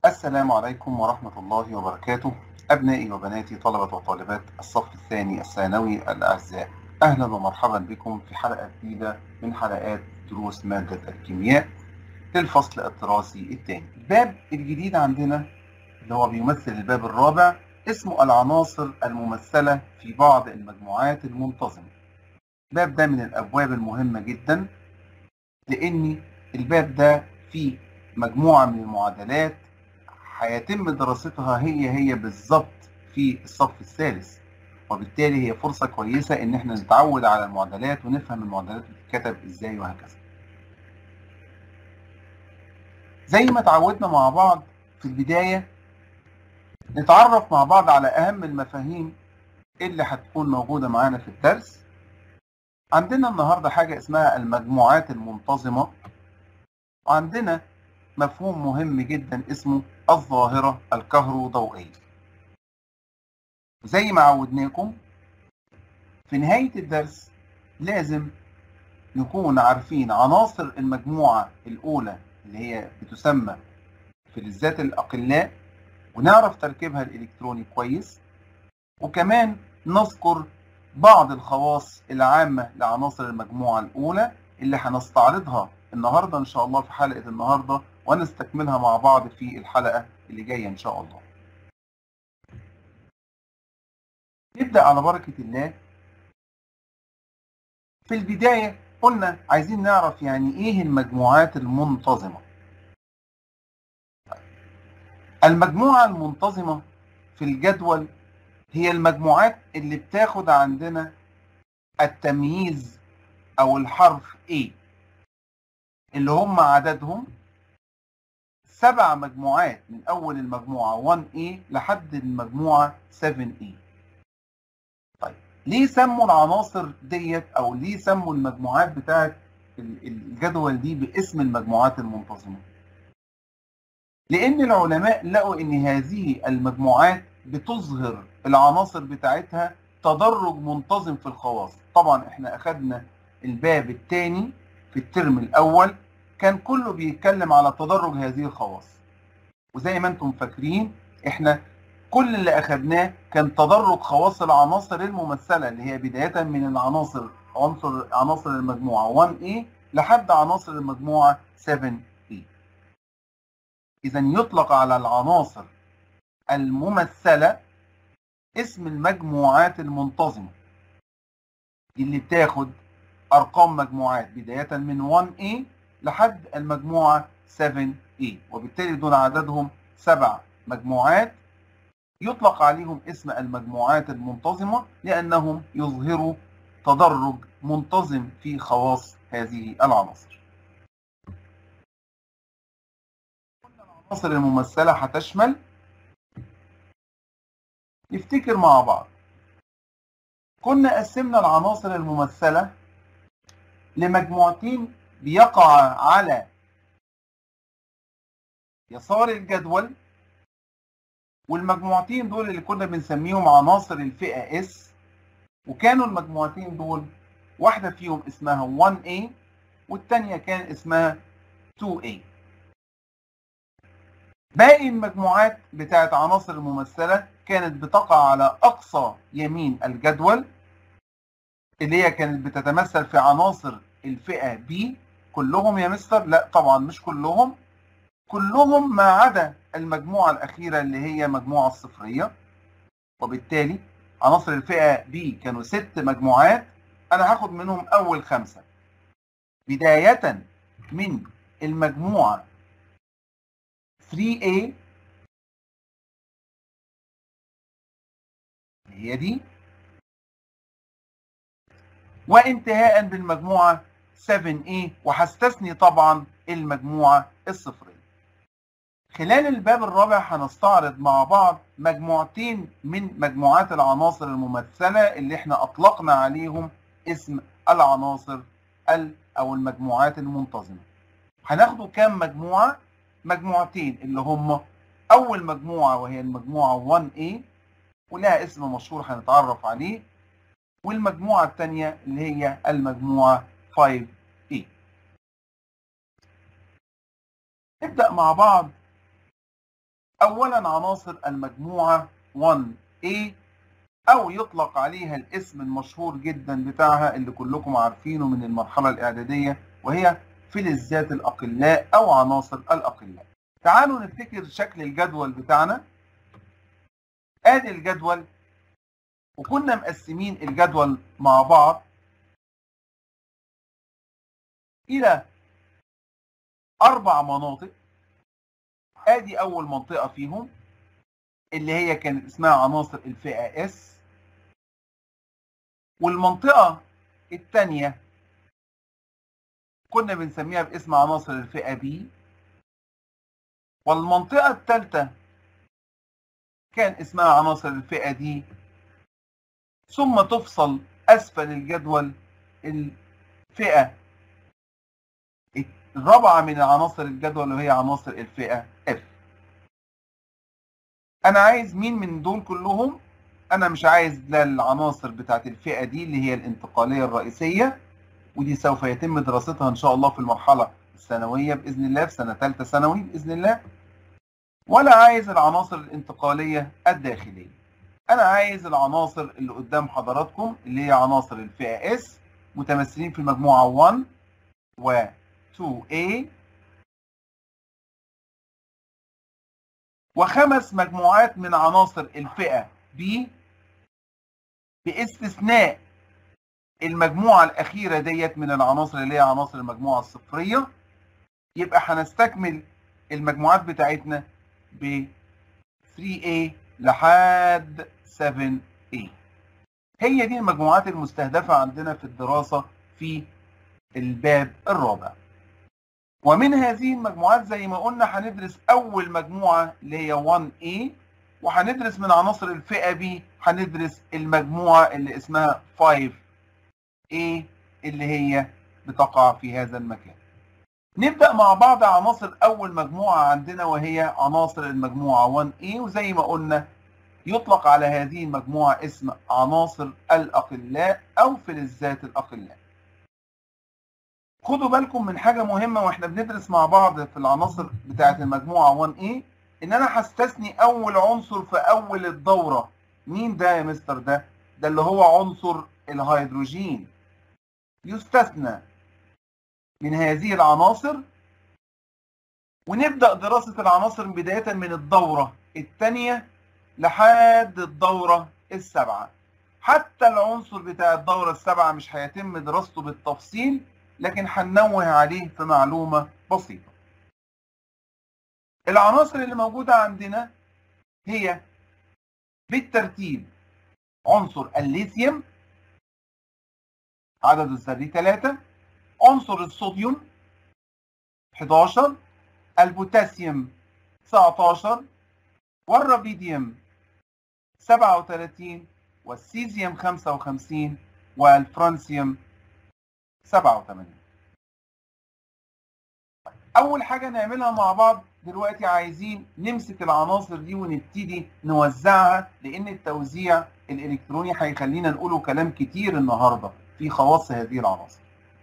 السلام عليكم ورحمة الله وبركاته أبنائي وبناتي طلبة وطالبات الصف الثاني الثانوي الأعزاء أهلا ومرحبا بكم في حلقة جديدة من حلقات دروس مادة الكيمياء للفصل الدراسي الثاني الباب الجديد عندنا اللي هو بيمثل الباب الرابع اسمه العناصر الممثلة في بعض المجموعات المنتظمة الباب ده من الأبواب المهمة جدا لأن الباب ده فيه مجموعة من المعادلات هيتم دراستها هي هي بالظبط في الصف الثالث وبالتالي هي فرصة كويسة إن احنا نتعود على المعادلات ونفهم المعادلات بتتكتب إزاي وهكذا. زي ما اتعودنا مع بعض في البداية نتعرف مع بعض على أهم المفاهيم اللي هتكون موجودة معانا في الدرس. عندنا النهاردة حاجة اسمها المجموعات المنتظمة وعندنا مفهوم مهم جدا اسمه الظاهرة الكهروضوئية زي ما عودناكم في نهاية الدرس لازم نكون عارفين عناصر المجموعة الأولى اللي هي بتسمى فلزات الأقلاء ونعرف تركيبها الإلكتروني كويس وكمان نذكر بعض الخواص العامة لعناصر المجموعة الأولى اللي هنستعرضها النهاردة إن شاء الله في حلقة النهاردة ونستكملها مع بعض في الحلقة اللي جاية إن شاء الله. نبدأ على بركة الله. في البداية قلنا عايزين نعرف يعني إيه المجموعات المنتظمة. المجموعة المنتظمة في الجدول هي المجموعات اللي بتاخد عندنا التمييز أو الحرف A اللي هم عددهم سبع مجموعات من أول المجموعة 1A لحد المجموعة 7A. طيب ليه سموا العناصر ديت أو ليه سموا المجموعات بتاعت الجدول دي باسم المجموعات المنتظمة؟ لأن العلماء لقوا إن هذه المجموعات بتظهر العناصر بتاعتها تدرج منتظم في الخواص. طبعا احنا أخدنا الباب الثاني في الترم الأول كان كله بيتكلم على تدرج هذه الخواص وزي ما انتم فاكرين احنا كل اللي اخدناه كان تدرج خواص العناصر الممثله اللي هي بدايه من العناصر عنصر عناصر المجموعه 1A لحد عناصر المجموعه 7A اذا يطلق على العناصر الممثله اسم المجموعات المنتظمه اللي بتاخد ارقام مجموعات بدايه من 1A لحد المجموعة 7A وبالتالي دول عددهم سبع مجموعات يطلق عليهم اسم المجموعات المنتظمة لأنهم يظهروا تدرج منتظم في خواص هذه العناصر العناصر الممثلة هتشمل نفتكر مع بعض كنا قسمنا العناصر الممثلة لمجموعتين بيقع على يسار الجدول والمجموعتين دول اللي كنا بنسميهم عناصر الفئة S وكانوا المجموعتين دول واحدة فيهم اسمها 1A والتانية كان اسمها 2A باقي المجموعات بتاعت عناصر الممثلة كانت بتقع على أقصى يمين الجدول اللي هي كانت بتتمثل في عناصر الفئة B كلهم يا مستر؟ لا طبعا مش كلهم كلهم ما عدا المجموعة الأخيرة اللي هي مجموعة الصفرية وبالتالي عناصر الفئة B كانوا ست مجموعات أنا هاخد منهم أول خمسة بداية من المجموعة 3A هي دي وانتهاء بالمجموعة 7A وهستثني طبعا المجموعة الصفرية. خلال الباب الرابع هنستعرض مع بعض مجموعتين من مجموعات العناصر الممثلة اللي احنا أطلقنا عليهم اسم العناصر ال أو المجموعات المنتظمة. هناخدوا كام مجموعة؟ مجموعتين اللي هم أول مجموعة وهي المجموعة 1A ولها اسم مشهور هنتعرف عليه والمجموعة الثانية اللي هي المجموعة 5A نبدأ مع بعض اولا عناصر المجموعه 1A او يطلق عليها الاسم المشهور جدا بتاعها اللي كلكم عارفينه من المرحله الاعداديه وهي فلزات الاقلاء او عناصر الاقلاء تعالوا نفتكر شكل الجدول بتاعنا ادي الجدول وكنا مقسمين الجدول مع بعض الى اربع مناطق ادي اول منطقه فيهم اللي هي كانت اسمها عناصر الفئه اس والمنطقه الثانيه كنا بنسميها باسم عناصر الفئه بي والمنطقه الثالثه كان اسمها عناصر الفئه دي ثم تفصل اسفل الجدول الفئه الرابعه من عناصر الجدول وهي عناصر الفئه اف انا عايز مين من دول كلهم انا مش عايز لا العناصر بتاعت الفئه دي اللي هي الانتقاليه الرئيسيه ودي سوف يتم دراستها ان شاء الله في المرحله الثانويه باذن الله في سنه ثالثه ثانوي باذن الله ولا عايز العناصر الانتقاليه الداخليه انا عايز العناصر اللي قدام حضراتكم اللي هي عناصر الفئه اس متمثلين في المجموعه 1 و 2A وخمس مجموعات من عناصر الفئة B باستثناء المجموعة الأخيرة ديت من العناصر اللي هي عناصر المجموعة الصفرية يبقى هنستكمل المجموعات بتاعتنا ب 3A لحد 7A هي دي المجموعات المستهدفة عندنا في الدراسة في الباب الرابع ومن هذه المجموعات زي ما قلنا هندرس أول مجموعة اللي هي 1A وهندرس من عناصر الفئة B هندرس المجموعة اللي اسمها 5A اللي هي بتقع في هذا المكان. نبدأ مع بعض عناصر أول مجموعة عندنا وهي عناصر المجموعة 1A وزي ما قلنا يطلق على هذه المجموعة اسم عناصر الأقلاء أو فلزات الأقلاء. خدوا بالكم من حاجة مهمة واحنا بندرس مع بعض في العناصر بتاعة المجموعة 1A إن أنا هستثني أول عنصر في أول الدورة. مين ده يا مستر ده؟ ده اللي هو عنصر الهيدروجين. يستثنى من هذه العناصر ونبدأ دراسة العناصر بداية من الدورة الثانية لحد الدورة السابعة. حتى العنصر بتاع الدورة السابعة مش هيتم دراسته بالتفصيل لكن هننوه عليه في معلومة بسيطة. العناصر اللي موجودة عندنا هي بالترتيب عنصر الليثيوم عدد الذري 3 عنصر الصوديوم 11 البوتاسيوم 19 والربيديوم 37 والسيزيوم 55 والفرانسيوم 87 أول حاجة نعملها مع بعض دلوقتي عايزين نمسك العناصر دي ونبتدي نوزعها لأن التوزيع الإلكتروني هيخلينا نقوله كلام كتير النهاردة في خواص هذه العناصر.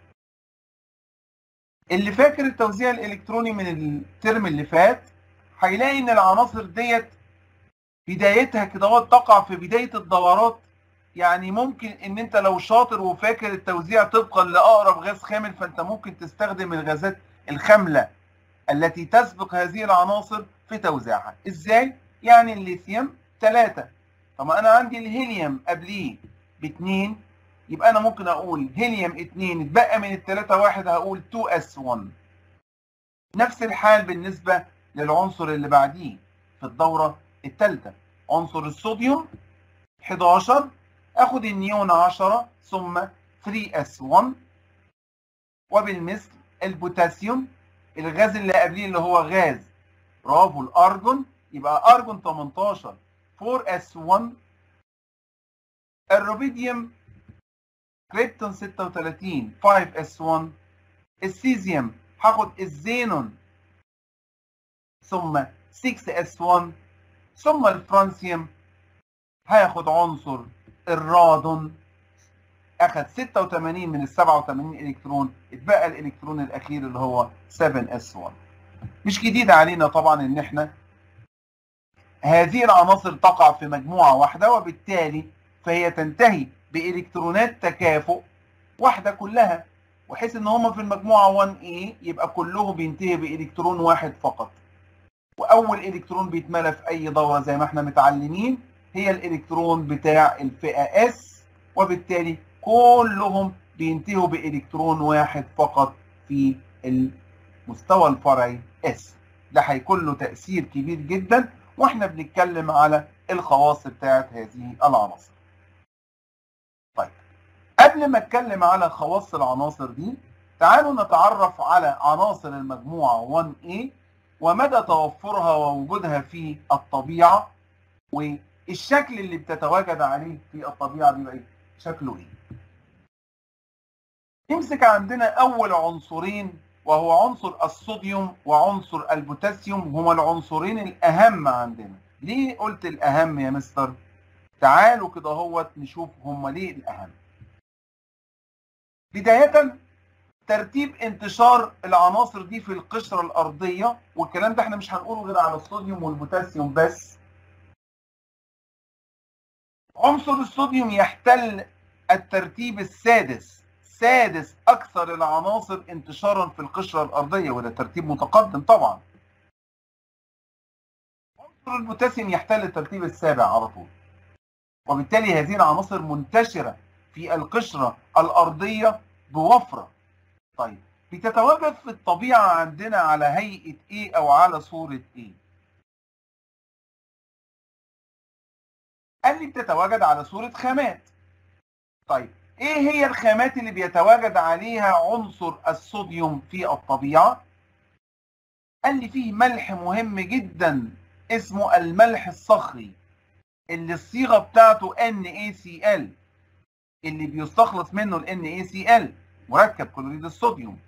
اللي فاكر التوزيع الإلكتروني من الترم اللي فات هيلاقي إن العناصر ديت بدايتها كده تقع في بداية الدورات يعني ممكن ان انت لو شاطر وفاكر التوزيع طبقا لاقرب غاز خامل فانت ممكن تستخدم الغازات الخامله التي تسبق هذه العناصر في توزيعها ازاي يعني الليثيوم 3 طب انا عندي الهيليوم قبليه باثنين يبقى انا ممكن اقول هيليوم 2 اتبقى من الثلاثه واحد هقول 2s1 نفس الحال بالنسبه للعنصر اللي بعديه في الدوره الثالثه عنصر الصوديوم 11 اخد النيون 10 ثم 3s1 وبالمثل البوتاسيوم الغاز اللي قبليه اللي هو غاز برافو الارجون يبقى ارجون 18 4s1 الروبيديوم كريبتون 36 5s1 السيزيوم هاخد الزينون ثم 6s1 ثم الفرانسيوم هياخد عنصر الرادون اخذ 86 من ال 87 الكترون اتبقى الالكترون الاخير اللي هو 7s1 مش جديد علينا طبعا ان احنا هذه العناصر تقع في مجموعة واحدة وبالتالي فهي تنتهي بإلكترونات تكافؤ واحدة كلها وحيث ان هما في المجموعة 1A يبقى كله بينتهي بإلكترون واحد فقط وأول إلكترون بيتملى في أي دورة زي ما احنا متعلمين هي الإلكترون بتاع الفئة S وبالتالي كلهم بينتهوا بإلكترون واحد فقط في المستوى الفرعي S ده هيكون له تأثير كبير جدا واحنا بنتكلم على الخواص بتاعت هذه العناصر طيب قبل ما اتكلم على خواص العناصر دي تعالوا نتعرف على عناصر المجموعة 1A ومدى توفرها ووجودها في الطبيعة والشكل اللي بتتواجد عليه في الطبيعة بيبقى ايه؟ شكله ايه؟ نمسك عندنا أول عنصرين وهو عنصر الصوديوم وعنصر البوتاسيوم هما العنصرين الأهم عندنا ليه قلت الأهم يا مستر؟ تعالوا كده هوت نشوف هما ليه الأهم بداية ترتيب انتشار العناصر دي في القشرة الأرضية والكلام ده احنا مش هنقوله غير على الصوديوم والبوتاسيوم بس عنصر الصوديوم يحتل الترتيب السادس سادس أكثر العناصر انتشارا في القشرة الأرضية وده ترتيب متقدم طبعا عنصر البوتاسيوم يحتل الترتيب السابع على طول وبالتالي هذه العناصر منتشرة في القشرة الأرضية بوفرة طيب بتتواجد في الطبيعة عندنا على هيئة ايه او على صورة ايه قال لي بتتواجد على صورة خامات طيب ايه هي الخامات اللي بيتواجد عليها عنصر الصوديوم في الطبيعة قال لي فيه ملح مهم جدا اسمه الملح الصخري اللي الصيغة بتاعته NaCl اللي بيستخلص منه ال NaCl مركب كلوريد الصوديوم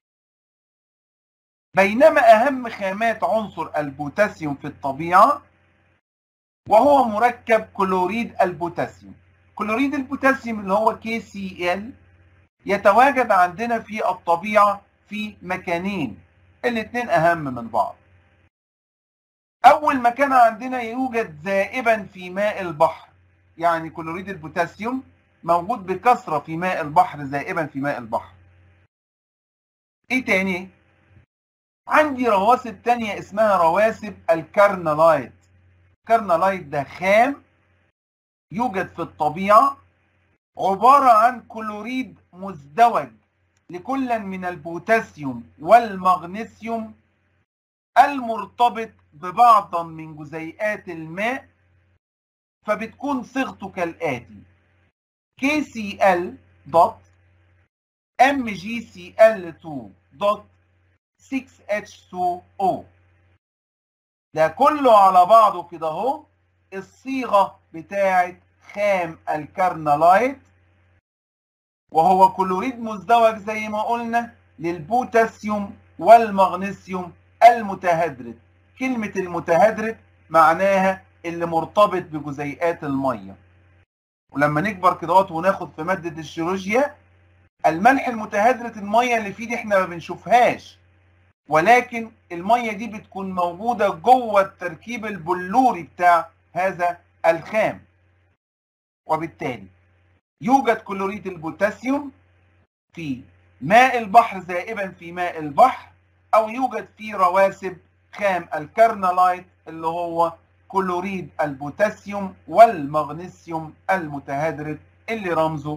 بينما أهم خامات عنصر البوتاسيوم في الطبيعة وهو مركب كلوريد البوتاسيوم كلوريد البوتاسيوم اللي هو KCl يتواجد عندنا في الطبيعة في مكانين الاثنين أهم من بعض أول مكان عندنا يوجد ذائبا في ماء البحر يعني كلوريد البوتاسيوم موجود بكثرة في ماء البحر ذائبا في ماء البحر ايه تاني عندي رواسب تانية اسمها رواسب الكرنلايت الكرنلايت ده خام يوجد في الطبيعة عبارة عن كلوريد مزدوج لكل من البوتاسيوم والمغنيسيوم المرتبط ببعض من جزيئات الماء فبتكون صيغته كالآتي KCl dot MgCl2 dot 6H2O ده كله على بعضه كده اهو الصيغة بتاعة خام الكرنلايت وهو كلوريد مزدوج زي ما قلنا للبوتاسيوم والمغنيسيوم المتهدرج كلمة المتهدرج معناها اللي مرتبط بجزيئات الميه ولما نكبر كده وناخد في ماده الجيولوجيا الملح المتهدرة الميه اللي فيه دي احنا ما بنشوفهاش ولكن الميه دي بتكون موجوده جوه التركيب البلوري بتاع هذا الخام وبالتالي يوجد كلوريد البوتاسيوم في ماء البحر ذائبا في ماء البحر او يوجد في رواسب خام الكرنلايت اللي هو كلوريد البوتاسيوم والمغنيسيوم المتهدرج اللي رمزه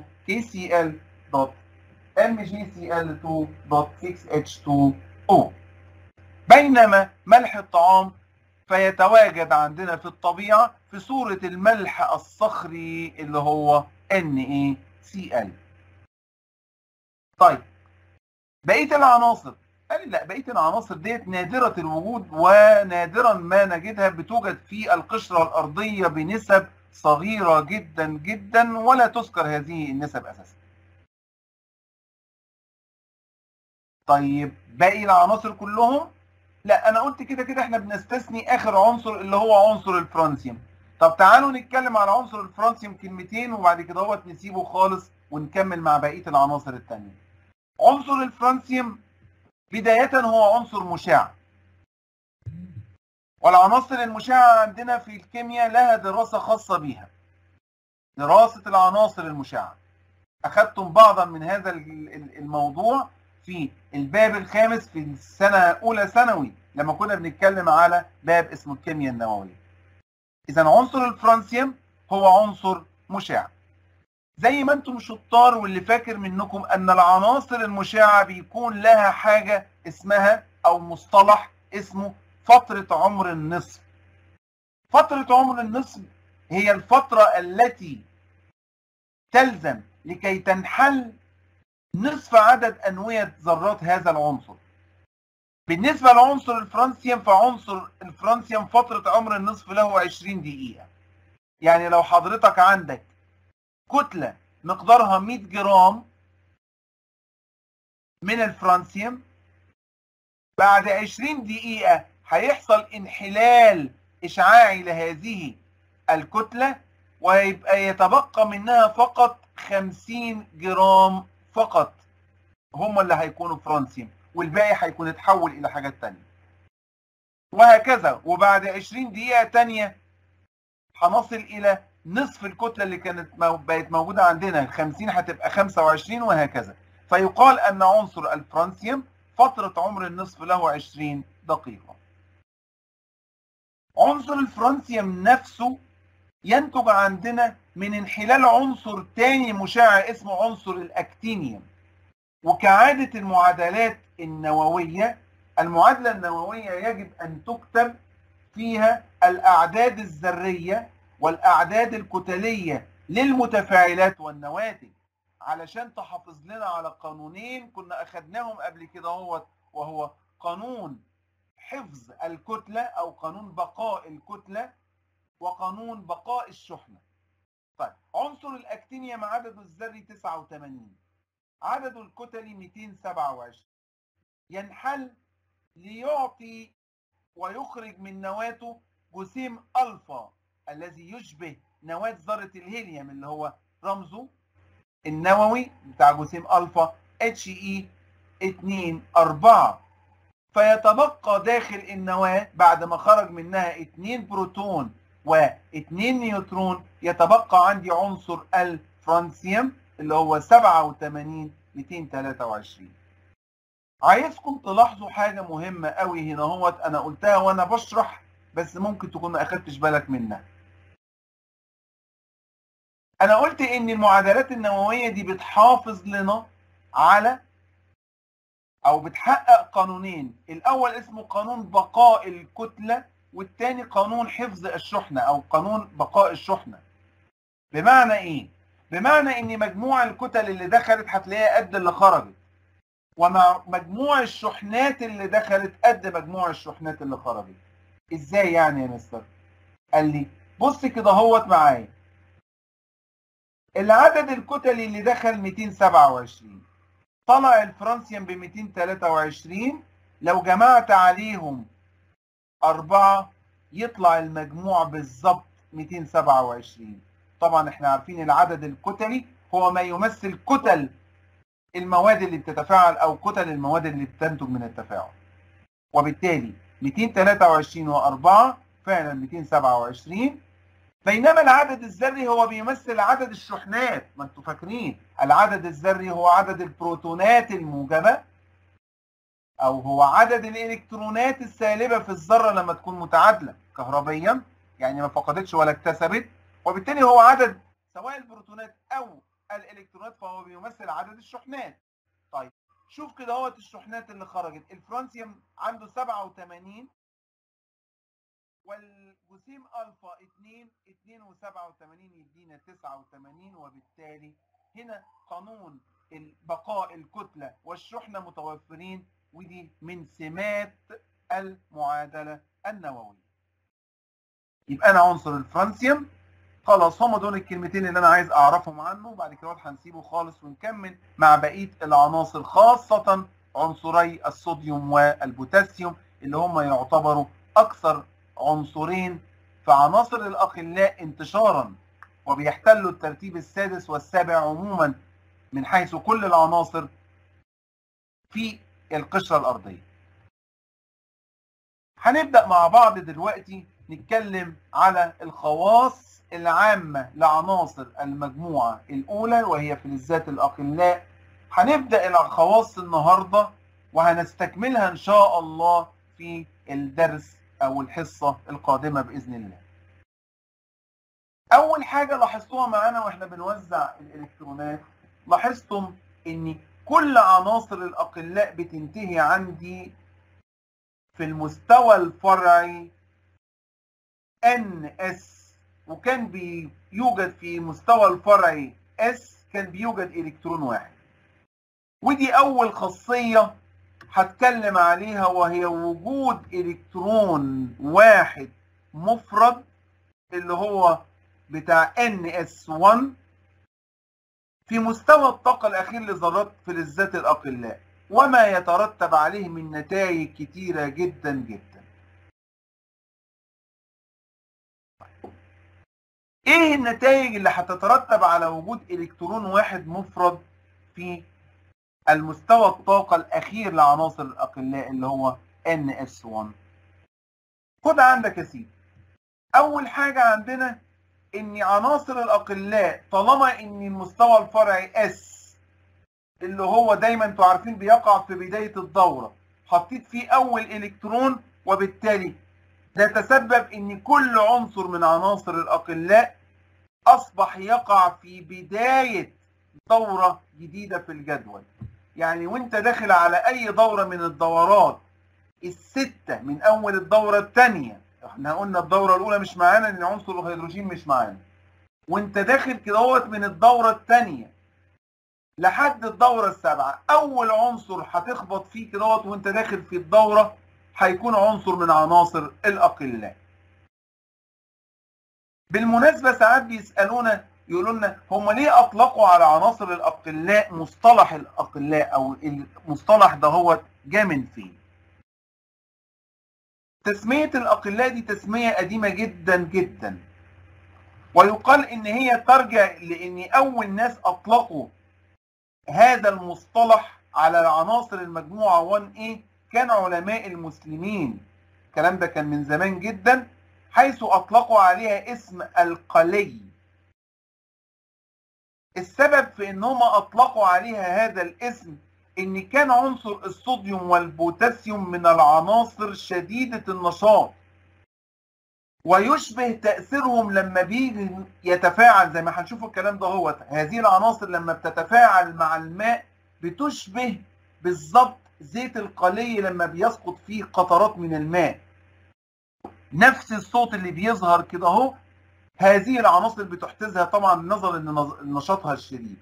KCl.MgCl2.6H2O بينما ملح الطعام فيتواجد عندنا في الطبيعة في صورة الملح الصخري اللي هو NaCl طيب بقية العناصر قال لا بقيه العناصر ديت نادره الوجود ونادرا ما نجدها بتوجد في القشره الارضيه بنسب صغيره جدا جدا ولا تذكر هذه النسب اساسا. طيب باقي العناصر كلهم لا انا قلت كده كده احنا بنستثني اخر عنصر اللي هو عنصر الفرانسيوم. طب تعالوا نتكلم على عنصر الفرانسيوم كلمتين وبعد كده هو نسيبه خالص ونكمل مع بقيه العناصر الثانيه. عنصر الفرانسيوم بداية هو عنصر مشع والعناصر المشعة عندنا في الكيمياء لها دراسة خاصة بها دراسة العناصر المشعة أخذتم بعضا من هذا الموضوع في الباب الخامس في السنة أولى ثانوي لما كنا بنتكلم على باب اسمه الكيمياء النووية إذا عنصر الفرانسيوم هو عنصر مشع زي ما انتم شطار واللي فاكر منكم ان العناصر المشعة بيكون لها حاجة اسمها او مصطلح اسمه فترة عمر النصف فترة عمر النصف هي الفترة التي تلزم لكي تنحل نصف عدد أنوية ذرات هذا العنصر بالنسبة لعنصر الفرانسيوم فعنصر الفرانسيوم فترة عمر النصف له 20 دقيقة يعني لو حضرتك عندك كتلة مقدارها 100 جرام من الفرانسيوم بعد 20 دقيقة هيحصل انحلال إشعاعي لهذه الكتلة ويبقى يتبقى منها فقط 50 جرام فقط هم اللي هيكونوا فرانسيوم والباقي هيكون اتحول إلى حاجات تانية وهكذا وبعد 20 دقيقة تانية هنصل إلى نصف الكتلة اللي كانت بقت موجودة عندنا ال 50 هتبقى 25 وهكذا فيقال أن عنصر الفرانسيوم فترة عمر النصف له 20 دقيقة عنصر الفرانسيوم نفسه ينتج عندنا من انحلال عنصر تاني مشع اسمه عنصر الاكتينيوم وكعادة المعادلات النووية المعادلة النووية يجب أن تكتب فيها الأعداد الذرية والأعداد الكتلية للمتفاعلات والنواتج علشان تحافظ لنا على قانونين كنا أخدناهم قبل كده هو وهو قانون حفظ الكتلة أو قانون بقاء الكتلة وقانون بقاء الشحنة طيب عنصر الأكتينيوم عدده الذري 89 عدد الكتل 227 ينحل ليعطي ويخرج من نواته جسيم ألفا الذي يشبه نواة ذرة الهيليوم اللي هو رمزه النووي بتاع جسيم ألفا اتش اي 2 4 فيتبقى داخل النواة بعد ما خرج منها 2 بروتون و2 نيوترون يتبقى عندي عنصر الفرانسيوم اللي هو 87 223 عايزكم تلاحظوا حاجة مهمة قوي هنا هوت أنا قلتها وأنا بشرح بس ممكن تكون ما أخدتش بالك منها أنا قلت إن المعادلات النووية دي بتحافظ لنا على أو بتحقق قانونين الأول اسمه قانون بقاء الكتلة والتاني قانون حفظ الشحنة أو قانون بقاء الشحنة بمعنى إيه؟ بمعنى إن مجموع الكتل اللي دخلت هتلاقيها قد اللي خرجت ومع مجموع الشحنات اللي دخلت قد مجموع الشحنات اللي خرجت ازاي يعني يا مستر قال لي بص كده اهوت معايا العدد الكتلي اللي دخل 227 طلع الفرانسيوم ب 223 لو جمعت عليهم أربعة يطلع المجموع بالظبط 227 طبعا احنا عارفين العدد الكتلي هو ما يمثل كتل المواد اللي بتتفاعل او كتل المواد اللي بتنتج من التفاعل وبالتالي 223 و4 فعلا 227 بينما العدد الذري هو بيمثل عدد الشحنات ما انتوا فاكرين العدد الذري هو عدد البروتونات الموجبه او هو عدد الالكترونات السالبه في الذره لما تكون متعادله كهربيا يعني ما فقدتش ولا اكتسبت وبالتالي هو عدد سواء البروتونات او الالكترونات فهو بيمثل عدد الشحنات طيب شوف كده اهوت الشحنات اللي خرجت الفرانسيوم عنده 87 والجسيم الفا 2 2 و87 يدينا 89 وبالتالي هنا قانون بقاء الكتله والشحنه متوفرين ودي من سمات المعادله النوويه يبقى انا عنصر الفرانسيوم خلاص هم دول الكلمتين اللي انا عايز اعرفهم عنه وبعد كده هنسيبه خالص ونكمل مع بقيه العناصر خاصه عنصري الصوديوم والبوتاسيوم اللي هم يعتبروا اكثر عنصرين في عناصر الاخلاء انتشارا وبيحتلوا الترتيب السادس والسابع عموما من حيث كل العناصر في القشره الارضيه هنبدأ مع بعض دلوقتي نتكلم على الخواص العامة لعناصر المجموعة الأولى وهي فلزات الأقلاء هنبدأ الخواص النهاردة وهنستكملها إن شاء الله في الدرس أو الحصة القادمة بإذن الله أول حاجة لاحظتوها معانا وإحنا بنوزع الإلكترونات لاحظتم إن كل عناصر الأقلاء بتنتهي عندي في المستوى الفرعي NS وكان بيوجد في مستوى الفرعي S كان بيوجد إلكترون واحد ودي أول خاصية هتكلم عليها وهي وجود إلكترون واحد مفرد اللي هو بتاع NS1 في مستوى الطاقة الأخير لذرات فلزات الأقلاء وما يترتب عليه من نتائج كتيرة جدا جدا ايه النتائج اللي هتترتب على وجود الكترون واحد مفرد في المستوى الطاقة الأخير لعناصر الأقلاء اللي هو NS1 خد عندك يا سيدي أول حاجة عندنا إن عناصر الأقلاء طالما إن المستوى الفرعي S اللي هو دايما انتوا عارفين بيقع في بداية الدورة حطيت فيه أول إلكترون وبالتالي ده تسبب إن كل عنصر من عناصر الأقلاء أصبح يقع في بداية دورة جديدة في الجدول يعني وانت داخل على أي دورة من الدورات الستة من أول الدورة الثانية احنا قلنا الدورة الأولى مش معانا لأن عنصر الهيدروجين مش معانا وانت داخل كده من الدورة الثانية لحد الدورة السابعة أول عنصر هتخبط فيه كده وانت داخل في الدورة هيكون عنصر من عناصر الأقلاء بالمناسبة ساعات بيسألونا يقولوا لنا هم ليه أطلقوا على عناصر الأقلاء مصطلح الأقلاء أو المصطلح ده هو جاء من فين؟ تسمية الأقلاء دي تسمية قديمة جدا جدا ويقال إن هي ترجع لأن أول ناس أطلقوا هذا المصطلح على عناصر المجموعة 1A كان علماء المسلمين الكلام ده كان من زمان جدا حيث أطلقوا عليها اسم القلي السبب في انهم اطلقوا عليها هذا الاسم ان كان عنصر الصوديوم والبوتاسيوم من العناصر شديدة النشاط ويشبه تأثيرهم لما بيجي يتفاعل زي ما هنشوف الكلام ده هو هذه العناصر لما بتتفاعل مع الماء بتشبه بالظبط زيت القلي لما بيسقط فيه قطرات من الماء نفس الصوت اللي بيظهر كده اهو هذه العناصر بتحتزها طبعا نظرا لنشاطها الشديد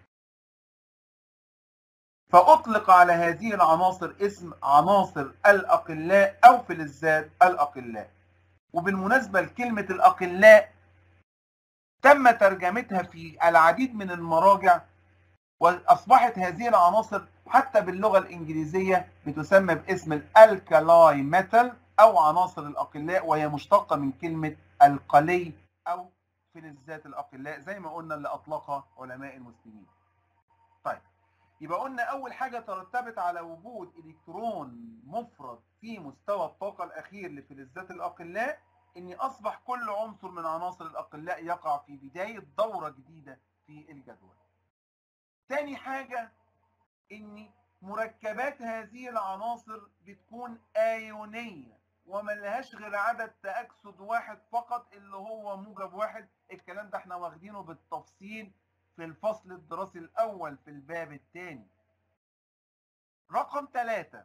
فأطلق على هذه العناصر اسم عناصر الأقلاء أو فلزات الأقلاء وبالمناسبة لكلمة الأقلاء تم ترجمتها في العديد من المراجع وأصبحت هذه العناصر حتى باللغة الإنجليزية بتسمى باسم الألكالاي ميتال أو عناصر الأقلاء وهي مشتقة من كلمة القلي أو فلزات الأقلاء زي ما قلنا اللي أطلقها علماء المسلمين. طيب يبقى قلنا أول حاجة ترتبت على وجود إلكترون مفرد في مستوى الطاقة الأخير لفلزات الأقلاء إن أصبح كل عنصر من عناصر الأقلاء يقع في بداية دورة جديدة في الجدول. تاني حاجة إن مركبات هذه العناصر بتكون آيونية وما لهاش غير عدد تأكسد واحد فقط اللي هو موجب واحد الكلام ده احنا واخدينه بالتفصيل في الفصل الدراسي الأول في الباب الثاني رقم ثلاثة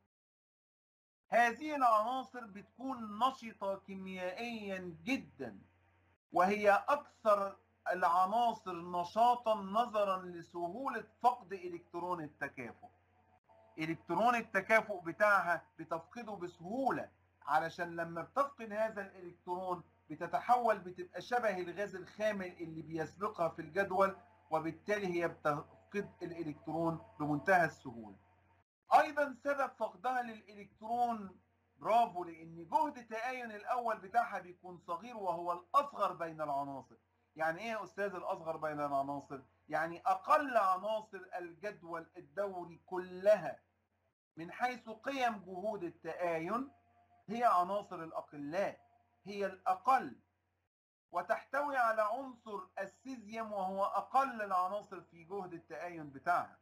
هذه العناصر بتكون نشطة كيميائيا جدا وهي أكثر العناصر نشاطا نظرا لسهولة فقد إلكترون التكافؤ إلكترون التكافؤ بتاعها بتفقده بسهولة علشان لما بتفقد هذا الإلكترون بتتحول بتبقى شبه الغاز الخامل اللي بيسبقها في الجدول وبالتالي هي بتفقد الإلكترون بمنتهى السهولة أيضا سبب فقدها للإلكترون برافو لأن جهد تآين الأول بتاعها بيكون صغير وهو الأصغر بين العناصر يعني ايه يا استاذ الاصغر بين العناصر يعني اقل عناصر الجدول الدوري كلها من حيث قيم جهود التآين هي عناصر الأقلاء هي الأقل وتحتوي على عنصر السيزيوم وهو أقل العناصر في جهد التآين بتاعها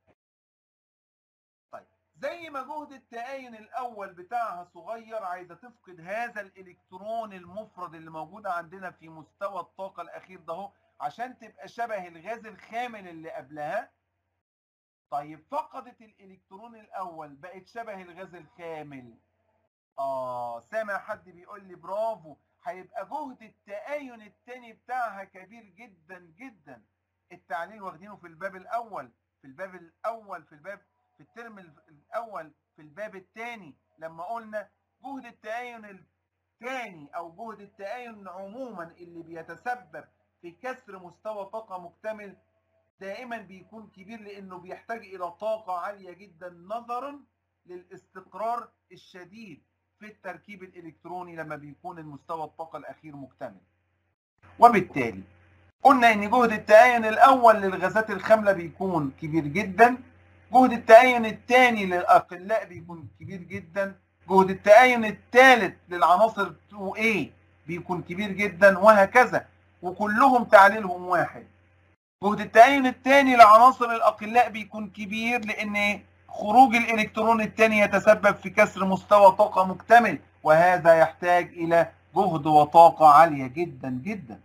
طيب زي ما جهد التآين الأول بتاعها صغير عايزة تفقد هذا الإلكترون المفرد اللي موجود عندنا في مستوى الطاقة الأخير ده هو عشان تبقى شبه الغاز الخامل اللي قبلها طيب فقدت الإلكترون الأول بقت شبه الغاز الخامل آه سامع حد بيقول لي برافو هيبقى جهد التآين التاني بتاعها كبير جدا جدا التعليل واخدينه في الباب الأول في الباب الأول في الباب في الترم الأول في الباب الثاني لما قلنا جهد التآين الثاني أو جهد التآين عموما اللي بيتسبب في كسر مستوى طاقة مكتمل دائما بيكون كبير لأنه بيحتاج إلى طاقة عالية جدا نظرا للاستقرار الشديد في التركيب الإلكتروني لما بيكون المستوى الطاقة الأخير مكتمل وبالتالي قلنا ان جهد التآين الاول للغازات الخاملة بيكون كبير جدا جهد التآين الثاني للأقلاء بيكون كبير جدا جهد التآين الثالث للعناصر 2A بيكون كبير جدا وهكذا وكلهم تعليلهم واحد جهد التآين الثاني لعناصر الأقلاء بيكون كبير لأن خروج الإلكترون الثاني يتسبب في كسر مستوى طاقة مكتمل وهذا يحتاج إلى جهد وطاقة عالية جدا جدا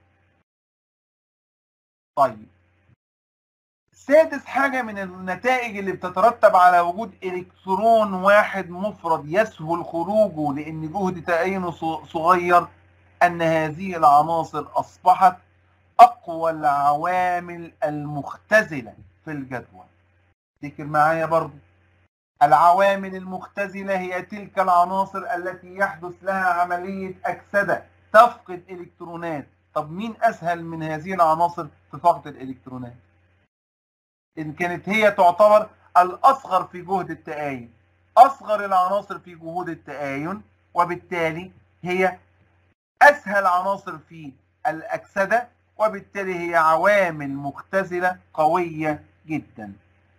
طيب سادس حاجة من النتائج اللي بتترتب على وجود إلكترون واحد مفرد يسهل خروجه لأن جهد تأينه صغير أن هذه العناصر أصبحت أقوى العوامل المختزلة في الجدول افتكر معايا برضو العوامل المختزلة هي تلك العناصر التي يحدث لها عملية أكسدة تفقد إلكترونات طب مين أسهل من هذه العناصر في فقد الإلكترونات إن كانت هي تعتبر الأصغر في جهد التآين أصغر العناصر في جهود التآين وبالتالي هي أسهل عناصر في الأكسدة وبالتالي هي عوامل مختزلة قوية جدا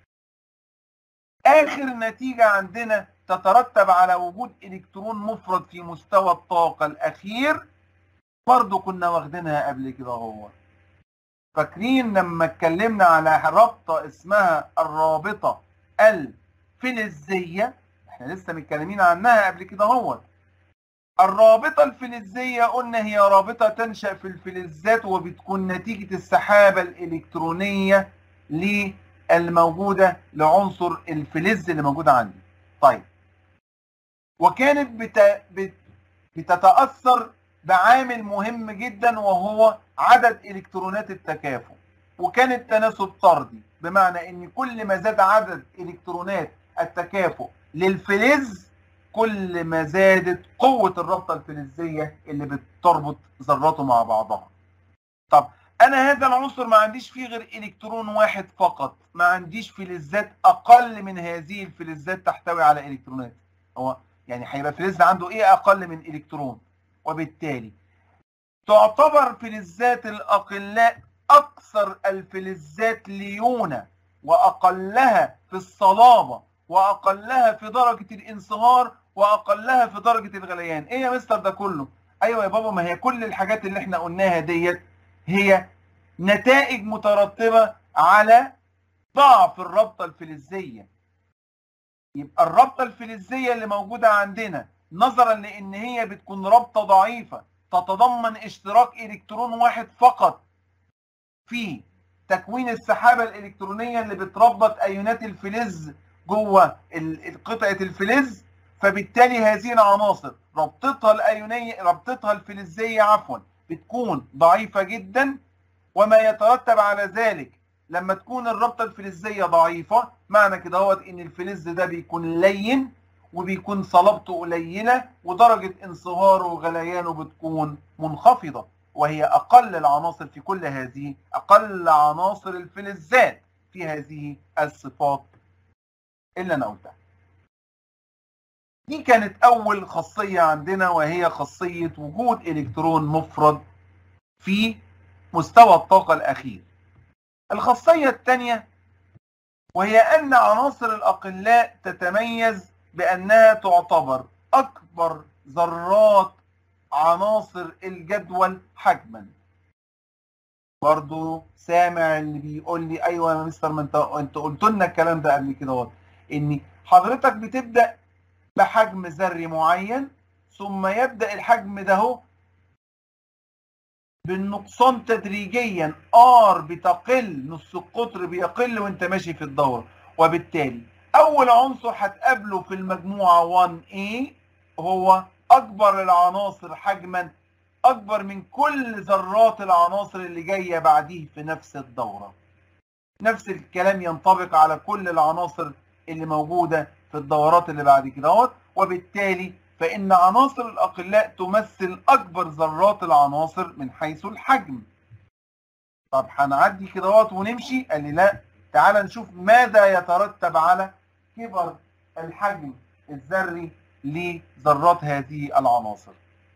آخر نتيجة عندنا تترتب على وجود إلكترون مفرد في مستوى الطاقة الأخير برضو كنا واخدينها قبل كده هو فاكرين لما اتكلمنا على رابطة اسمها الرابطة الفلزية احنا لسه متكلمين عنها قبل كده هو الرابطة الفلزية قلنا هي رابطة تنشأ في الفلزات وبتكون نتيجة السحابة الإلكترونية الموجودة لعنصر الفلز اللي موجودة عندي طيب وكانت بت... بت... بتتأثر بعامل مهم جدا وهو عدد إلكترونات التكافؤ وكان التناسب طردي بمعنى ان كل ما زاد عدد إلكترونات التكافؤ للفلز كل ما زادت قوة الرابطة الفلزية اللي بتربط ذراته مع بعضها طب انا هذا العنصر ما عنديش فيه غير الكترون واحد فقط ما عنديش فلزات اقل من هذه الفلزات تحتوي على الكترونات هو يعني هيبقى فلز عنده ايه اقل من الكترون وبالتالي تعتبر فلزات الاقلاء اكثر الفلزات ليونه واقلها في الصلابه واقلها في درجه الانصهار واقلها في درجه الغليان ايه يا مستر ده كله ايوه يا بابا ما هي كل الحاجات اللي احنا قلناها ديت هي نتائج مترتبة على ضعف الرابطة الفلزية يبقى الرابطة الفلزية اللي موجودة عندنا نظرا لان هي بتكون رابطة ضعيفة تتضمن اشتراك الكترون واحد فقط في تكوين السحابة الالكترونية اللي بتربط ايونات الفلز جوه قطعة الفلز فبالتالي هذه العناصر ربطتها الايونية ربطتها الفلزية عفوا بتكون ضعيفة جدا وما يترتب على ذلك لما تكون الرابطة الفلزية ضعيفة معنى كده هو ان الفلز ده بيكون لين وبيكون صلابته قليلة ودرجة انصهاره وغليانه بتكون منخفضة وهي أقل العناصر في كل هذه أقل عناصر الفلزات في هذه الصفات اللي أنا قلتها دي كانت أول خاصية عندنا وهي خاصية وجود إلكترون مفرد في مستوى الطاقة الأخير الخاصية الثانية وهي أن عناصر الأقلاء تتميز بأنها تعتبر أكبر ذرات عناصر الجدول حجما برضو سامع اللي بيقول لي ايوه يا مستر ما انت انت قلت لنا الكلام ده قبل كده اهو ان حضرتك بتبدا بحجم ذري معين ثم يبدا الحجم ده اهو بالنقصان تدريجيا ار بتقل نص القطر بيقل وانت ماشي في الدوره وبالتالي اول عنصر هتقابله في المجموعه 1A هو اكبر العناصر حجما اكبر من كل ذرات العناصر اللي جايه بعديه في نفس الدوره نفس الكلام ينطبق على كل العناصر اللي موجوده في الدورات اللي بعد كده وبالتالي فان عناصر الاقلاء تمثل اكبر ذرات العناصر من حيث الحجم طب هنعدي كده ونمشي قال لي لا تعال نشوف ماذا يترتب على كبر الحجم الذري لذرات هذه العناصر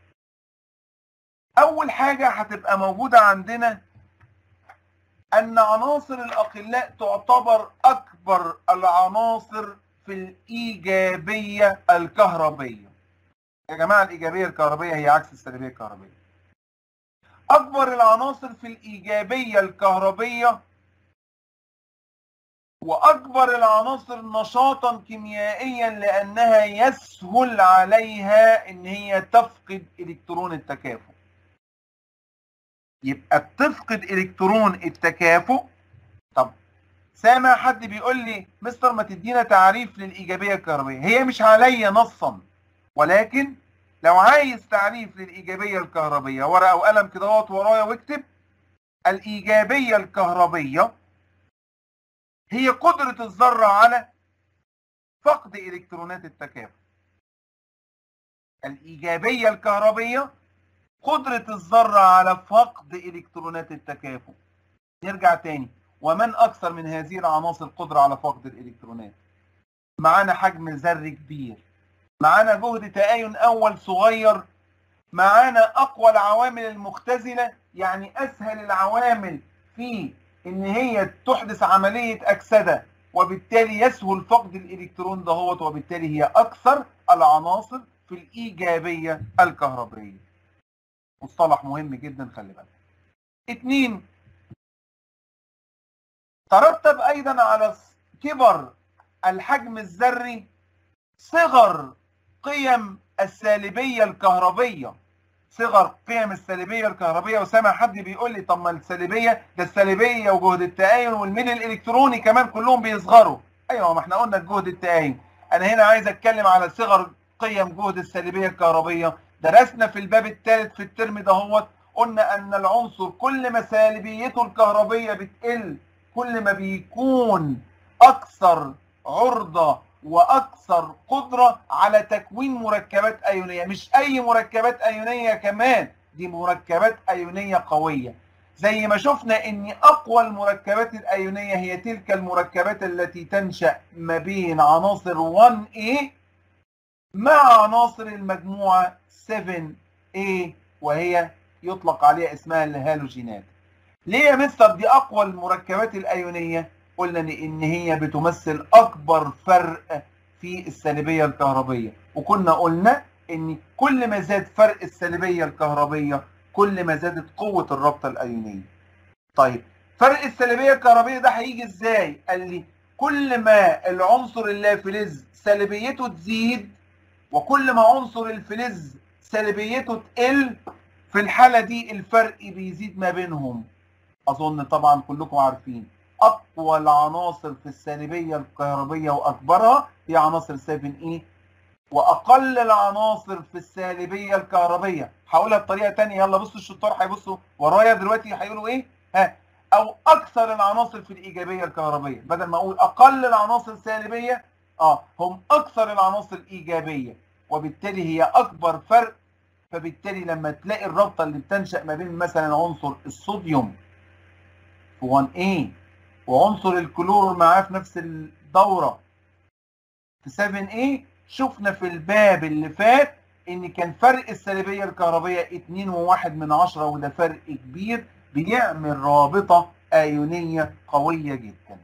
اول حاجة هتبقى موجودة عندنا ان عناصر الاقلاء تعتبر اكبر العناصر في الايجابية الكهربية يا جماعة الايجابية الكهربية هي عكس السلبية الكهربية اكبر العناصر في الايجابية الكهربية واكبر العناصر نشاطا كيميائيا لانها يسهل عليها ان هي تفقد الكترون التكافؤ يبقى بتفقد الكترون التكافؤ طب سامع حد بيقول لي مستر ما تدينا تعريف للايجابيه الكهربائيه هي مش عليا نصا ولكن لو عايز تعريف للايجابيه الكهربائيه ورقه وقلم كده ورايا واكتب الايجابيه الكهربيه هي قدره الذره على فقد الكترونات التكافؤ الايجابيه الكهربيه قدرة الذرة على فقد إلكترونات التكافؤ نرجع تاني ومن أكثر من هذه العناصر قدرة على فقد الإلكترونات معانا حجم ذري كبير معانا جهد تآين أول صغير معانا أقوى العوامل المختزلة يعني أسهل العوامل في إن هي تحدث عملية أكسدة وبالتالي يسهل فقد الإلكترون دهوت وبالتالي هي أكثر العناصر في الإيجابية الكهربائية مصطلح مهم جدا خلي بالك اتنين ترتب ايضا على كبر الحجم الذري صغر قيم السالبية الكهربية صغر قيم السالبية الكهربية وسامع حد بيقول لي طب ما السالبية ده السالبية وجهد التآين والميل الإلكتروني كمان كلهم بيصغروا أيوة ما احنا قلنا جهد التآين أنا هنا عايز أتكلم على صغر قيم جهد السالبية الكهربية درسنا في الباب الثالث في الترم دهوت قلنا ان العنصر كل ما سالبيته الكهربيه بتقل كل ما بيكون اكثر عرضه واكثر قدره على تكوين مركبات ايونيه مش اي مركبات ايونيه كمان دي مركبات ايونيه قويه زي ما شفنا ان اقوى المركبات الايونيه هي تلك المركبات التي تنشا ما بين عناصر 1A مع عناصر المجموعه 7A وهي يطلق عليها اسمها الهالوجينات ليه يا مستر دي اقوى المركبات الايونيه قلنا ان هي بتمثل اكبر فرق في السالبيه الكهربيه وكنا قلنا ان كل ما زاد فرق السالبيه الكهربيه كل ما زادت قوه الرابطه الايونيه طيب فرق السالبيه الكهربيه ده هيجي ازاي قال لي كل ما العنصر اللافلز سالبيته تزيد وكل ما عنصر الفلز سلبيته تقل في الحالة دي الفرق بيزيد ما بينهم أظن طبعا كلكم عارفين أقوى العناصر في السالبية الكهربية وأكبرها هي عناصر 7E وأقل العناصر في السالبية الكهربية هقولها بطريقة تانية يلا بصوا الشطار هيبصوا ورايا دلوقتي هيقولوا إيه؟ ها أو أكثر العناصر في الإيجابية الكهربية بدل ما أقول أقل العناصر سالبية اه هم أكثر العناصر إيجابية وبالتالي هي أكبر فرق فبالتالي لما تلاقي الرابطة اللي بتنشأ ما بين مثلا عنصر الصوديوم في 1A وعنصر الكلور معاه في نفس الدورة في 7A شفنا في الباب اللي فات ان كان فرق السالبية الكهربية 2 وواحد من عشرة وده فرق كبير بيعمل رابطة ايونية قوية جدا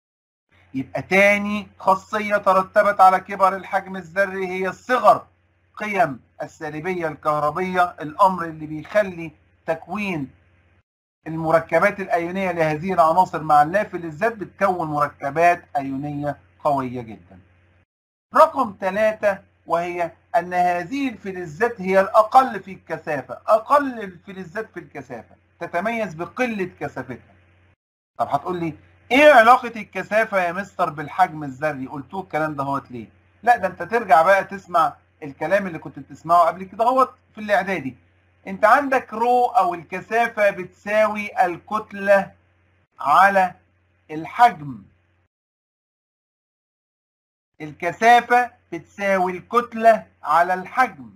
يبقى تاني خاصية ترتبت على كبر الحجم الذري هي الصغر القيم السالبية الكهربية الأمر اللي بيخلي تكوين المركبات الأيونية لهذه العناصر مع اللافلزات بتكون مركبات أيونية قوية جدا رقم ثلاثة وهي أن هذه الفلزات هي الأقل في الكثافة أقل الفلزات في الكثافة تتميز بقلة كثافتها طب هتقول لي ايه علاقة الكثافة يا مستر بالحجم الذري قلتوه الكلام ده هوت ليه لا ده انت ترجع بقى تسمع الكلام اللي كنت بتسمعه قبل كده هوت في الاعدادي انت عندك رو او الكثافة بتساوي الكتلة على الحجم الكثافة بتساوي الكتلة على الحجم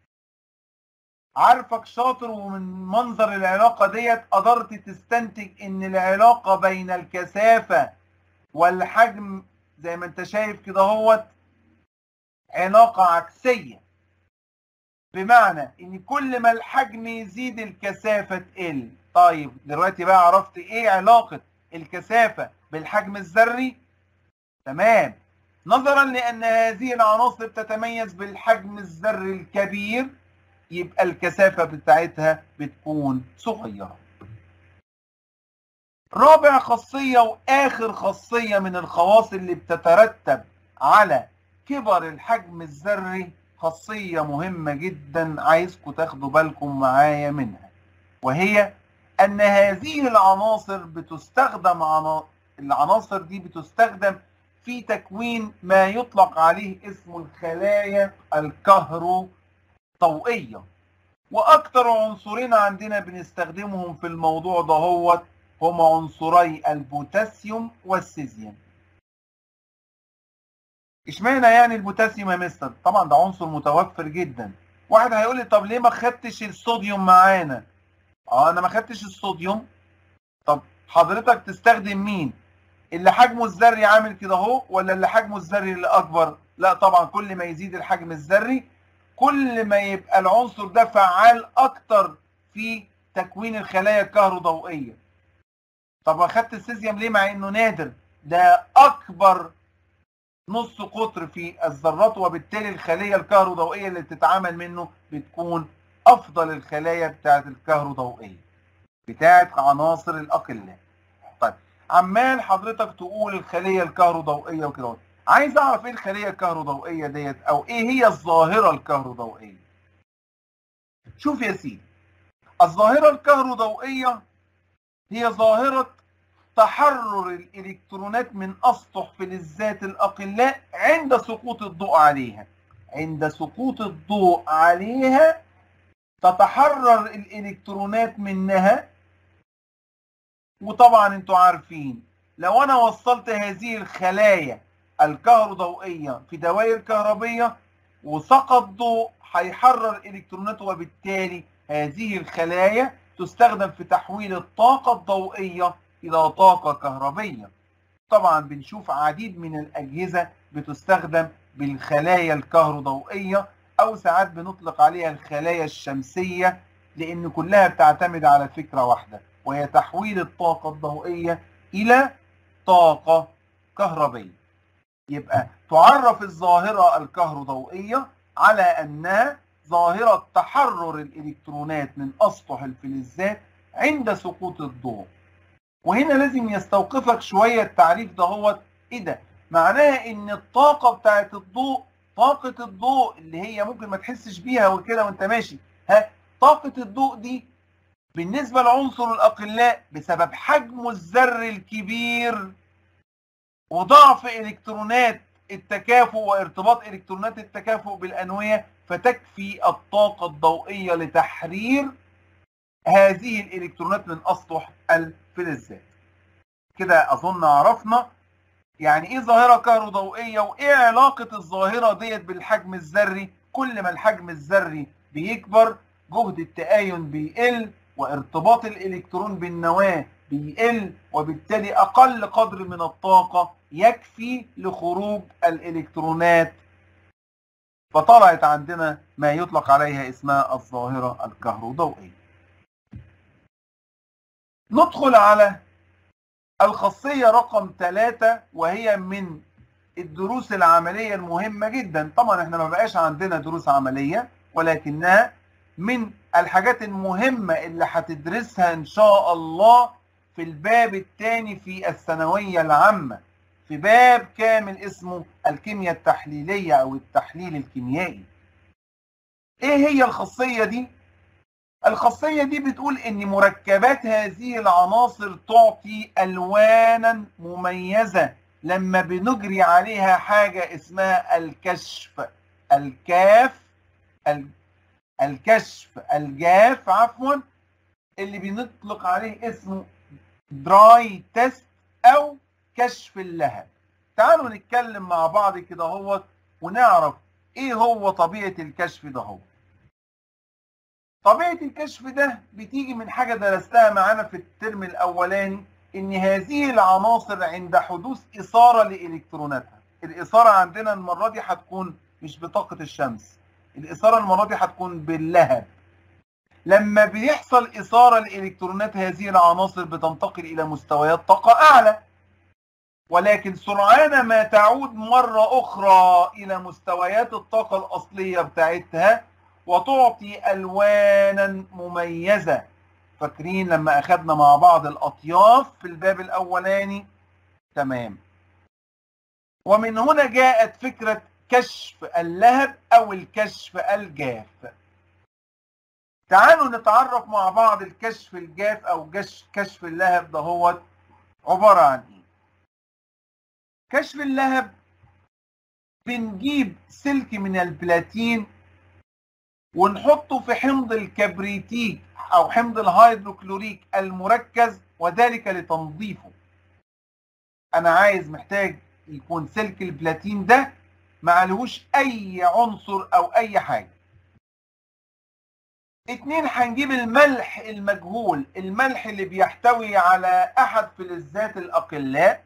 عارفك شاطر ومن منظر العلاقة ديت قدرت تستنتج ان العلاقة بين الكثافة والحجم زي ما انت شايف كده هوت علاقة عكسية بمعنى ان كل ما الحجم يزيد الكثافة تقل طيب دلوقتي بقى عرفت ايه علاقة الكثافة بالحجم الذري تمام نظرا لان هذه العناصر تتميز بالحجم الذري الكبير يبقى الكثافة بتاعتها بتكون صغيرة رابع خاصية واخر خاصية من الخواص اللي بتترتب على كبر الحجم الذري خاصية مهمة جدا عايزكم تاخدوا بالكم معايا منها وهي ان هذه العناصر بتستخدم عنا... العناصر دي بتستخدم في تكوين ما يطلق عليه اسم الخلايا الكهروضوئية واكتر عنصرين عندنا بنستخدمهم في الموضوع ده هو هما عنصري البوتاسيوم والسيزيوم اشمعنى يعني البوتاسيوم يا مستر طبعا ده عنصر متوفر جدا واحد هيقول لي طب ليه ما خدتش الصوديوم معانا اه انا ما خدتش الصوديوم طب حضرتك تستخدم مين اللي حجمه الذري عامل كده اهو ولا اللي حجمه الذري اللي اكبر لا طبعا كل ما يزيد الحجم الذري كل ما يبقى العنصر ده فعال اكتر في تكوين الخلايا الكهروضوئيه طب اخدت السيزيوم ليه مع انه نادر ده اكبر نص قطر في الذرات وبالتالي الخليه الكهروضوئيه اللي بتتعامل منه بتكون افضل الخلايا بتاعت الكهروضوئيه بتاعت عناصر الاقلاء طيب عمال حضرتك تقول الخليه الكهروضوئيه وكده عايز اعرف ايه الخليه الكهروضوئيه ديت او ايه هي الظاهره الكهروضوئيه شوف يا سيدي الظاهره الكهروضوئيه هي ظاهره تحرر الالكترونات من اسطح فلزات الاقلاء عند سقوط الضوء عليها عند سقوط الضوء عليها تتحرر الالكترونات منها وطبعا انتوا عارفين لو انا وصلت هذه الخلايا الكهروضوئيه في دوائر كهربيه وسقط ضوء هيحرر الكترونات وبالتالي هذه الخلايا تستخدم في تحويل الطاقه الضوئيه الى طاقه كهربيه طبعا بنشوف عديد من الاجهزه بتستخدم بالخلايا الكهروضوئيه او ساعات بنطلق عليها الخلايا الشمسيه لان كلها بتعتمد على فكره واحده وهي تحويل الطاقه الضوئيه الى طاقه كهربيه يبقى تعرف الظاهره الكهروضوئيه على انها ظاهره تحرر الالكترونات من اسطح الفلزات عند سقوط الضوء وهنا لازم يستوقفك شويه التعريف ده هو ايه ده معناها ان الطاقه بتاعت الضوء طاقه الضوء اللي هي ممكن ما تحسش بيها وكده وانت ماشي ها طاقه الضوء دي بالنسبه لعنصر الاقلاء بسبب حجمه الذري الكبير وضعف الكترونات التكافؤ وارتباط الكترونات التكافؤ بالانويه فتكفي الطاقه الضوئيه لتحرير هذه الالكترونات من اسطح الفلزات كده اظن عرفنا يعني ايه ظاهره كهروضوئيه وايه علاقه الظاهره ديت بالحجم الذري كل ما الحجم الذري بيكبر جهد التآين بيقل وارتباط الالكترون بالنواه بيقل وبالتالي اقل قدر من الطاقه يكفي لخروج الالكترونات فطلعت عندنا ما يطلق عليها اسمها الظاهره الكهروضوئيه ندخل على الخاصية رقم ثلاثة وهي من الدروس العملية المهمة جدا طبعا احنا ما بقاش عندنا دروس عملية ولكنها من الحاجات المهمة اللي هتدرسها ان شاء الله في الباب الثاني في الثانوية العامة في باب كامل اسمه الكيمياء التحليلية او التحليل الكيميائي ايه هي الخاصية دي الخاصية دي بتقول ان مركبات هذه العناصر تعطي الوانا مميزة لما بنجري عليها حاجة اسمها الكشف الكاف الكشف الجاف عفوا اللي بنطلق عليه اسمه دراي تيست او كشف اللهب تعالوا نتكلم مع بعض كده هو ونعرف ايه هو طبيعة الكشف ده هو طبيعة الكشف ده بتيجي من حاجة درستها معانا في الترم الأولاني إن هذه العناصر عند حدوث إثارة لإلكتروناتها الإثارة عندنا المرة دي هتكون مش بطاقة الشمس الإثارة المرة دي هتكون باللهب لما بيحصل إثارة لإلكترونات هذه العناصر بتنتقل إلى مستويات طاقة أعلى ولكن سرعان ما تعود مرة أخرى إلى مستويات الطاقة الأصلية بتاعتها وتعطي ألوانا مميزة فاكرين لما أخذنا مع بعض الأطياف في الباب الأولاني تمام ومن هنا جاءت فكرة كشف اللهب أو الكشف الجاف تعالوا نتعرف مع بعض الكشف الجاف أو كشف اللهب ده هو عبارة عن إيه كشف اللهب بنجيب سلك من البلاتين ونحطه في حمض الكبريتيك او حمض الهيدروكلوريك المركز وذلك لتنظيفه انا عايز محتاج يكون سلك البلاتين ده معلهوش اي عنصر او اي حاجه اتنين هنجيب الملح المجهول الملح اللي بيحتوي على احد فلزات الاقلاء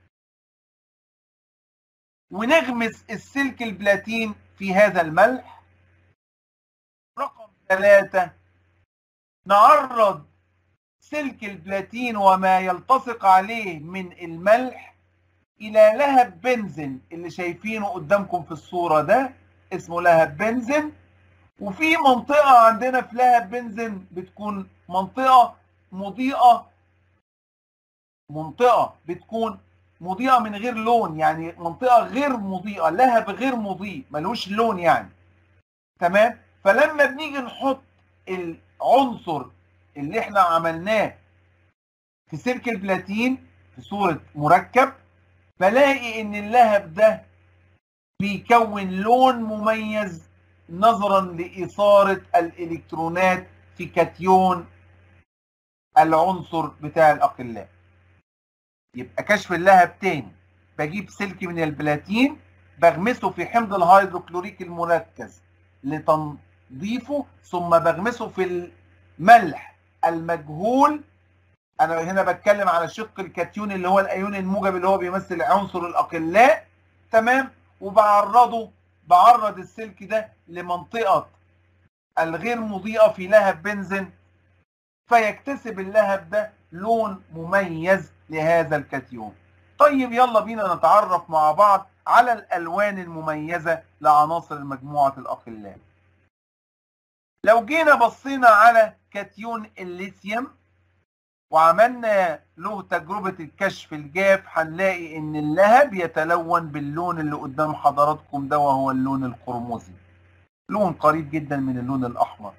ونغمس السلك البلاتين في هذا الملح رقم ثلاثة نعرض سلك البلاتين وما يلتصق عليه من الملح إلى لهب بنزين اللي شايفينه قدامكم في الصورة ده اسمه لهب بنزين وفي منطقة عندنا في لهب بنزين بتكون منطقة مضيئة منطقة بتكون مضيئة من غير لون يعني منطقة غير مضيئة لهب غير مضيء ملوش لون يعني تمام فلما بنيجي نحط العنصر اللي احنا عملناه في سلك البلاتين في صورة مركب بلاقي ان اللهب ده بيكون لون مميز نظرا لإثارة الإلكترونات في كاتيون العنصر بتاع الأقلاء يبقى كشف اللهب تاني بجيب سلك من البلاتين بغمسه في حمض الهيدروكلوريك المركز لتنظيفه ثم بغمسه في الملح المجهول انا هنا بتكلم على شق الكاتيون اللي هو الايون الموجب اللي هو بيمثل عنصر الاقلاء تمام وبعرضه بعرض السلك ده لمنطقه الغير مضيئه في لهب بنزين فيكتسب اللهب ده لون مميز لهذا الكاتيون طيب يلا بينا نتعرف مع بعض على الالوان المميزه لعناصر مجموعه الاقلاء لو جينا بصينا على كاتيون الليثيوم وعملنا له تجربة الكشف الجاف هنلاقي ان اللهب يتلون باللون اللي قدام حضراتكم ده وهو اللون القرمزي لون قريب جدا من اللون الاحمر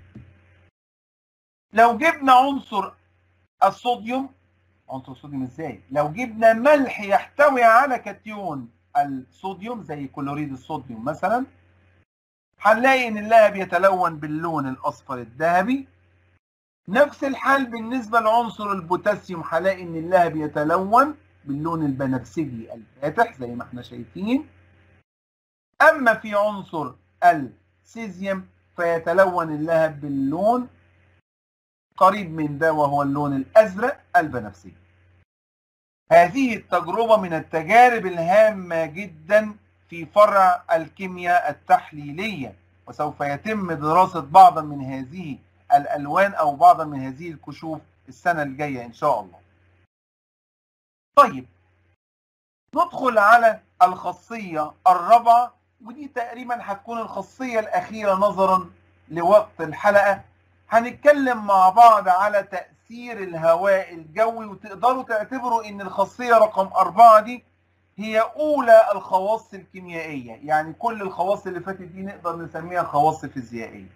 لو جبنا عنصر الصوديوم عنصر الصوديوم ازاي لو جبنا ملح يحتوي على كاتيون الصوديوم زي كلوريد الصوديوم مثلا هنلاقي ان اللهب يتلون باللون الاصفر الذهبي نفس الحال بالنسبة لعنصر البوتاسيوم هلاقي ان اللهب يتلون باللون البنفسجي الفاتح زي ما احنا شايفين اما في عنصر السيزيوم فيتلون اللهب باللون قريب من ده وهو اللون الازرق البنفسجي هذه التجربة من التجارب الهامة جدا في فرع الكيمياء التحليلية وسوف يتم دراسة بعضا من هذه الألوان أو بعضا من هذه الكشوف السنة الجاية إن شاء الله طيب ندخل على الخاصية الرابعة ودي تقريبا هتكون الخاصية الأخيرة نظرا لوقت الحلقة هنتكلم مع بعض على تأثير الهواء الجوي وتقدروا تعتبروا ان الخاصية رقم أربعة دي هي أولى الخواص الكيميائية يعني كل الخواص اللي فاتت دي نقدر نسميها خواص فيزيائية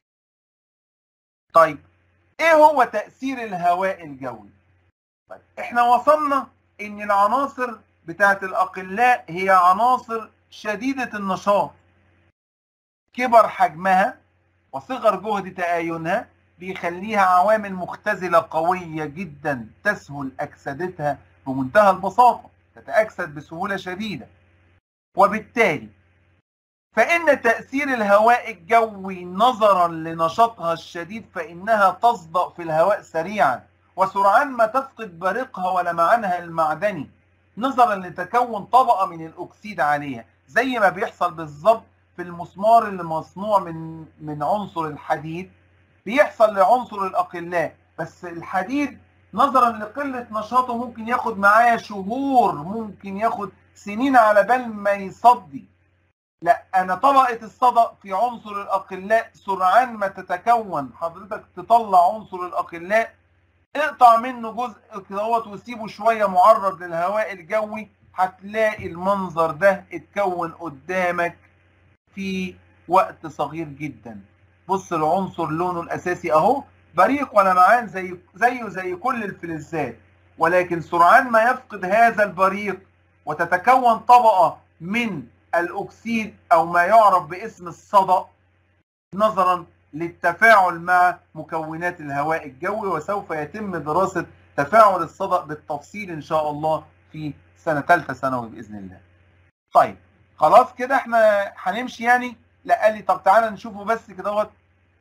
طيب ايه هو تأثير الهواء الجوي طيب احنا وصلنا ان العناصر بتاعت الأقلاء هي عناصر شديدة النشاط كبر حجمها وصغر جهد تآينها بيخليها عوامل مختزلة قوية جدا تسهل أكسدتها بمنتهى البساطة تتأكسد بسهولة شديدة وبالتالي فإن تأثير الهواء الجوي نظرا لنشاطها الشديد فإنها تصدأ في الهواء سريعا وسرعان ما تفقد بريقها ولمعانها المعدني نظرا لتكون طبقة من الأكسيد عليها زي ما بيحصل بالظبط في المسمار اللي مصنوع من من عنصر الحديد بيحصل لعنصر الأقلاء بس الحديد نظرا لقلة نشاطه ممكن ياخد معاه شهور ممكن ياخد سنين على بال ما يصدي لا انا طبقة الصدأ في عنصر الأقلاء سرعان ما تتكون حضرتك تطلع عنصر الأقلاء اقطع منه جزء كدهوت وسيبه شوية معرض للهواء الجوي هتلاقي المنظر ده اتكون قدامك في وقت صغير جدا بص العنصر لونه الاساسي اهو بريق ولمعان زي زيه زي كل الفلزات ولكن سرعان ما يفقد هذا البريق وتتكون طبقة من الاكسيد او ما يعرف باسم الصدأ نظرا للتفاعل مع مكونات الهواء الجوي وسوف يتم دراسة تفاعل الصدأ بالتفصيل ان شاء الله في سنة ثالثة ثانوي بإذن الله طيب خلاص كده احنا هنمشي يعني لا قال لي طب تعالى نشوفه بس كده اهوت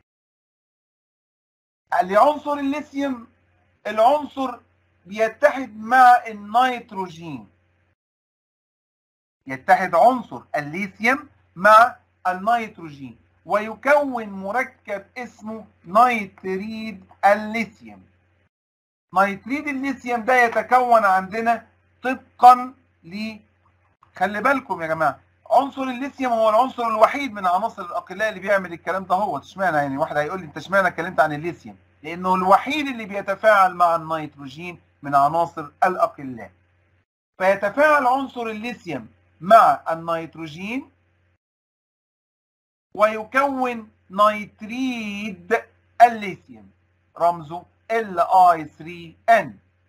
لعنصر الليثيوم العنصر بيتحد مع النيتروجين يتحد عنصر الليثيوم مع النيتروجين ويكون مركب اسمه نيتريد الليثيوم نيتريد الليثيوم ده يتكون عندنا طبقا ل خلي بالكم يا جماعه عنصر الليثيوم هو العنصر الوحيد من عناصر الاقلاء اللي بيعمل الكلام ده هو اشمعنى يعني واحد هيقول لي انت اشمعنى اتكلمت عن الليثيوم لانه الوحيد اللي بيتفاعل مع النيتروجين من عناصر الاقلاء فيتفاعل عنصر الليثيوم مع النيتروجين ويكون نيتريد الليثيوم رمزه Li3N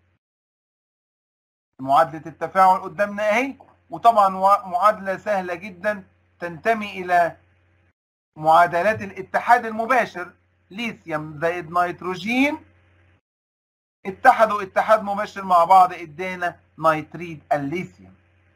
معادلة التفاعل قدامنا اهي وطبعا معادلة سهلة جدا تنتمي إلى معادلات الاتحاد المباشر ليثيوم زائد نيتروجين اتحدوا اتحاد مباشر مع بعض ادانا نيتريد الليثيوم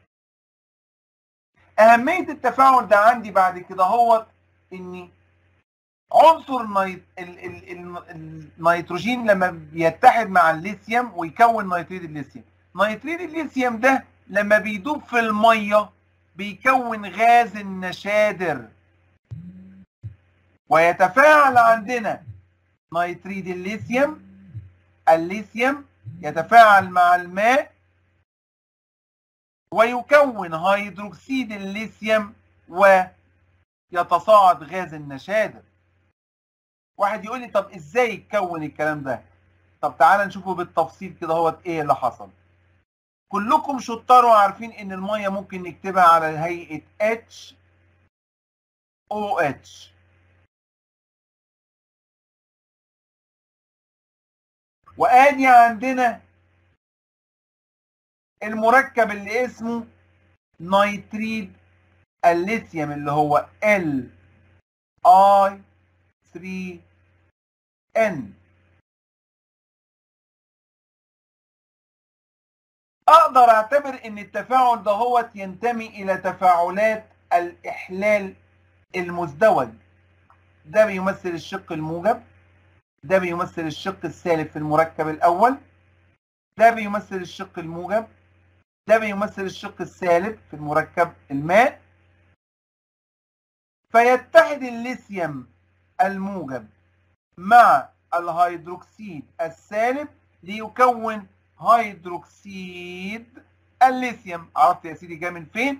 أهمية التفاعل ده عندي بعد كده هو إني عنصر النيت... ال... ال... ال... النيتروجين لما بيتحد مع الليثيوم ويكون نيتريد الليثيوم نيتريد الليثيوم ده لما بيدوب في الميه بيكون غاز النشادر ويتفاعل عندنا نيتريد الليثيوم الليثيوم يتفاعل مع الماء ويكون هيدروكسيد الليثيوم ويتصاعد غاز النشادر واحد يقول لي طب ازاي يتكون الكلام ده طب تعالى نشوفه بالتفصيل كده هو ايه اللي حصل كلكم شطار وعارفين ان الميه ممكن نكتبها على هيئه H OH وادي عندنا المركب اللي اسمه نيتريد الليثيوم اللي هو L I 3 N اقدر اعتبر ان التفاعل ده هو ينتمي الى تفاعلات الاحلال المزدوج ده بيمثل الشق الموجب ده بيمثل الشق السالب في المركب الاول ده بيمثل الشق الموجب ده بيمثل الشق السالب في المركب الماء فيتحد الليثيوم الموجب مع الهيدروكسيد السالب ليكون هيدروكسيد الليثيوم عرفت يا سيدي جاي من فين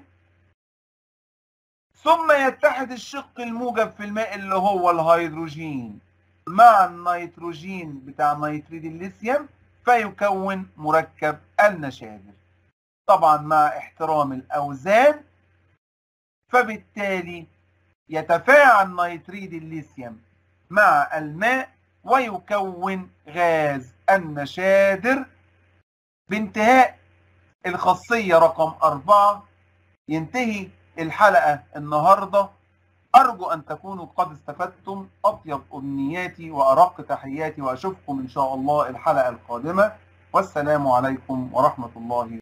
ثم يتحد الشق الموجب في الماء اللي هو الهيدروجين مع النيتروجين بتاع نيتريد الليثيوم فيكون مركب النشادر طبعا مع احترام الاوزان فبالتالي يتفاعل نيتريد الليثيوم مع الماء ويكون غاز النشادر بانتهاء الخاصية رقم أربعة ينتهي الحلقة النهاردة أرجو أن تكونوا قد استفدتم أطيب أمنياتي وأرق تحياتي وأشوفكم إن شاء الله الحلقة القادمة والسلام عليكم ورحمة الله